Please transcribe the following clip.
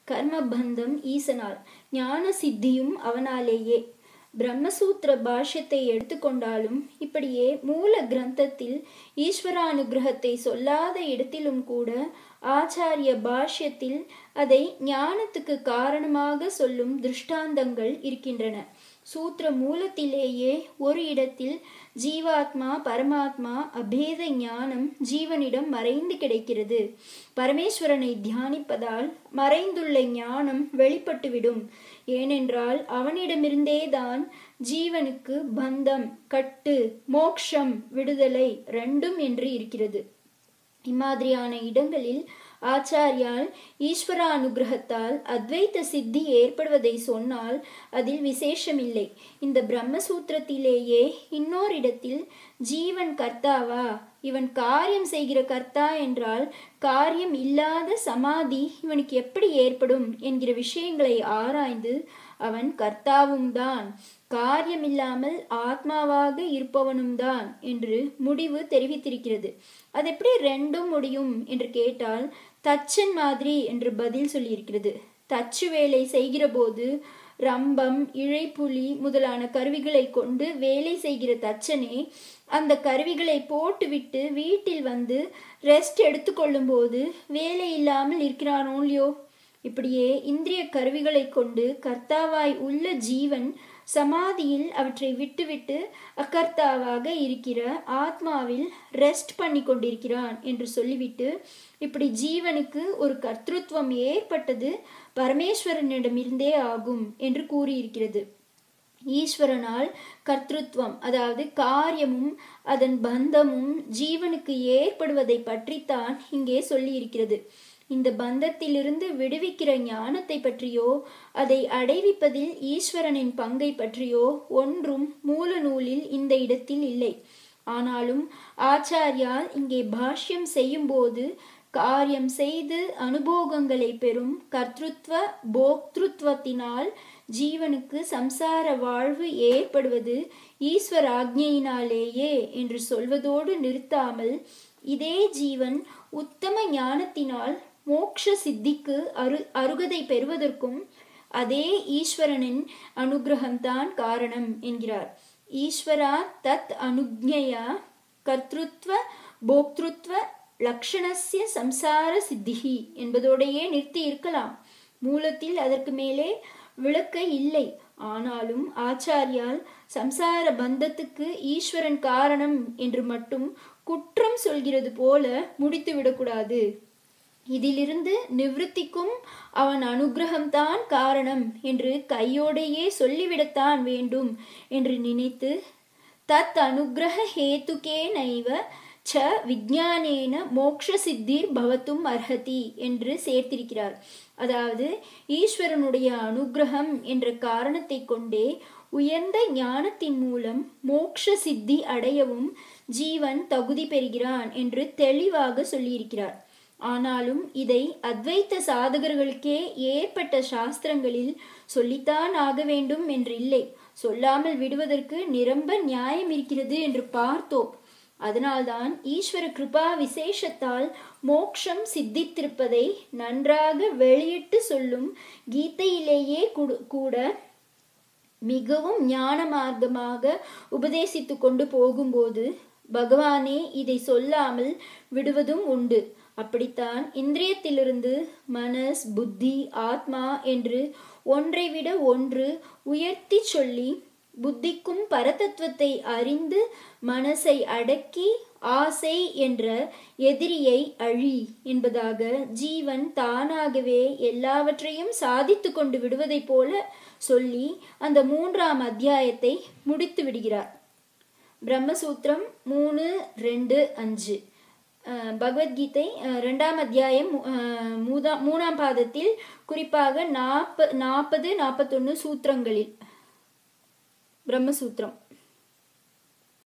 கர்மபந்தம் ஈசனால் ஞான சித்தியும் அவனாலேயே பிரம்மசூத்திர பாஷ்யத்தை எடுத்துக்கொண்டாலும் இப்படியே மூல கிரந்தத்தில் ஈஸ்வரானுகிரகத்தை சொல்லாத இடத்திலும் கூட ஆச்சாரிய பாஷ்யத்தில் அதை ஞானத்துக்கு காரணமாக சொல்லும் திருஷ்டாந்தங்கள் இருக்கின்றன சூத்திர மூலத்திலேயே ஒரு இடத்தில் ஜீவாத்மா பரமாத்மா அபேத ஞானம் ஜீவனிடம் மறைந்து கிடைக்கிறது பரமேஸ்வரனை தியானிப்பதால் மறைந்துள்ள ஞானம் வெளிப்பட்டுவிடும் ஏனென்றால் அவனிடமிருந்தே தான் ஜீவனுக்கு பந்தம் கட்டு மோக்ஷம் விடுதலை ரெண்டும் என்று இருக்கிறது இம்மாதிரியான இடங்களில் ஆச்சாரியால் ஈஸ்வர அனுகிரகத்தால் அத்வைத்த சித்தி ஏற்படுவதை சொன்னால் அதில் விசேஷமில்லை இந்த பிரம்மசூத்திரத்திலேயே இன்னொரு இடத்தில் ஜீவன் கர்த்தாவா இவன் காரியம் செய்கிற கர்த்தா என்றால் காரியம் இல்லாத சமாதி இவனுக்கு எப்படி ஏற்படும் என்கிற விஷயங்களை ஆராய்ந்து அவன் கர்த்தாவும் தான் காரியமில்லாமல் ஆத்மாவாக இருப்பவனும் தான் என்று முடிவு தெரிவித்திருக்கிறது அது எப்படி ரெண்டும் முடியும் என்று கேட்டால் தச்சன் மாதிரி என்று பதில் சொல்லியிருக்கிறது தச்சு வேலை செய்கிற போது ரம்பம் இழைப்புலி முதலான கருவிகளை கொண்டு வேலை செய்கிற தச்சனே அந்த கருவிகளை போட்டுவிட்டு வீட்டில் வந்து ரெஸ்ட் எடுத்துக்கொள்ளும் போது வேலை இல்லாமல் இருக்கிறானோ இல்லையோ இப்படியே இந்திரிய கருவிகளை கொண்டு கர்த்தாவாய் உள்ள ஜீவன் சமாதியில் அவற்றை விட்டுவிட்டு அக்கர்த்தாவாக இருக்கிற ஆத்மாவில் ரெஸ்ட் பண்ணி கொண்டிருக்கிறான் என்று சொல்லிவிட்டு இப்படி ஜீவனுக்கு ஒரு கர்த்தృత్వం ஏற்பட்டது பரமேஸ்வரனிடமிருந்தே ஆகும் என்று கூறியிருக்கிறது ஈஸ்வரனால் கர்த்தృత్వం அதாவது காரியமும் அதன் பந்தமும் ஜீவனுக்கு ஏற்படுவதை பற்றித்தான் இங்கே சொல்லியிருக்கிறது இந்த பந்தத்திலிருந்து விடுவிக்கிற ஞானத்தை பற்றியோ அதை அடைவிப்பதில் ஈஸ்வரனின் பங்கை பற்றியோ ஒன்றும் மூல நூலில் இந்த இடத்தில் இல்லை ஆனாலும் ஆச்சாரியால் இங்கே பாஷ்யம் செய்யும்போது காரியம் செய்து அனுபோகங்களை பெறும் கர்த்தృత్వ போக்திருத்வத்தினால் ஜீவனுக்கு சம்சார வாழ்வு ஏற்படுவது ஈஸ்வர ஆக்ஞையினாலேயே என்று சொல்வதோடு நிறுத்தாமல் இதே ஜீவன் உத்தம ஞானத்தினால் மோக்ஷ சித்திக்கு அரு அருகதை பெறுவதற்கும் அதே ஈஸ்வரனின் அனுகிரகம்தான் காரணம் என்கிறார் ஈஸ்வரா தத் அனுஜ்ஞயா கர்த்தృత్వ போக்திருத்வ லக்ஷணஸ்ய சம்சார சித்திகி என்பதோடையே நிறுத்தி இருக்கலாம் மூலத்தில் அதற்கு மேலே விளக்க இல்லை ஆனாலும் ஆச்சாரியால் சம்சார பந்தத்துக்கு ஈஸ்வரன் காரணம் என்று மட்டும் குற்றம் சொல்கிறது போல முடித்து விடக்கூடாது இதிலிருந்து நிவிருத்திக்கும் அவன் அனுகிரகம்தான் காரணம் என்று கையோடையே சொல்லிவிடத்தான் வேண்டும் என்று நினைத்து தத் அனுகிரக ஹேத்துக்கே நைவ ச விஜானேன மோக்ஷ சித்திர் பவத்தும் அர்ஹதி என்று சேர்த்திருக்கிறார் அதாவது ஈஸ்வரனுடைய அனுகிரகம் என்ற காரணத்தை கொண்டே உயர்ந்த ஞானத்தின் மூலம் மோக்ஷ சித்தி அடையவும் ஜீவன் தகுதி பெறுகிறான் என்று தெளிவாக சொல்லியிருக்கிறார் ஆனாலும் இதை அத்வைத்த சாதகர்களுக்கே ஏற்பட்ட சாஸ்திரங்களில் சொல்லித்தான் ஆக வேண்டும் என்று இல்லை சொல்லாமல் விடுவதற்கு நிரம்ப நியாயம் இருக்கிறது என்று பார்த்தோம் அதனால்தான் ஈஸ்வர கிருபா விசேஷத்தால் மோக்ஷம் சித்தித்திருப்பதை நன்றாக வெளியிட்டு சொல்லும் கீதையிலேயே கூட மிகவும் ஞான மார்க்கமாக உபதேசித்து கொண்டு போகும்போது பகவானே இதை சொல்லாமல் விடுவதும் உண்டு அப்படித்தான் இந்திரியத்திலிருந்து மனஸ் புத்தி ஆத்மா என்று ஒன்றை விட ஒன்று உயர்த்தி சொல்லி புத்திக்கும் பரதத்துவத்தை அறிந்து மனசை அடக்கி ஆசை என்ற எதிரியை அழி என்பதாக ஜீவன் தானாகவே எல்லாவற்றையும் சாதித்து கொண்டு விடுவதைப் போல சொல்லி அந்த மூன்றாம் அத்தியாயத்தை முடித்து விடுகிறார் பிரம்மசூத்திரம் மூணு ரெண்டு அஞ்சு பகவத்கீதை ரெண்டாம் அத்தியாயம் மூதா மூணாம் பாதத்தில் குறிப்பாக நாற்ப நாற்பது நாற்பத்தொன்று சூத்திரங்களில் பிரம்மசூத்திரம்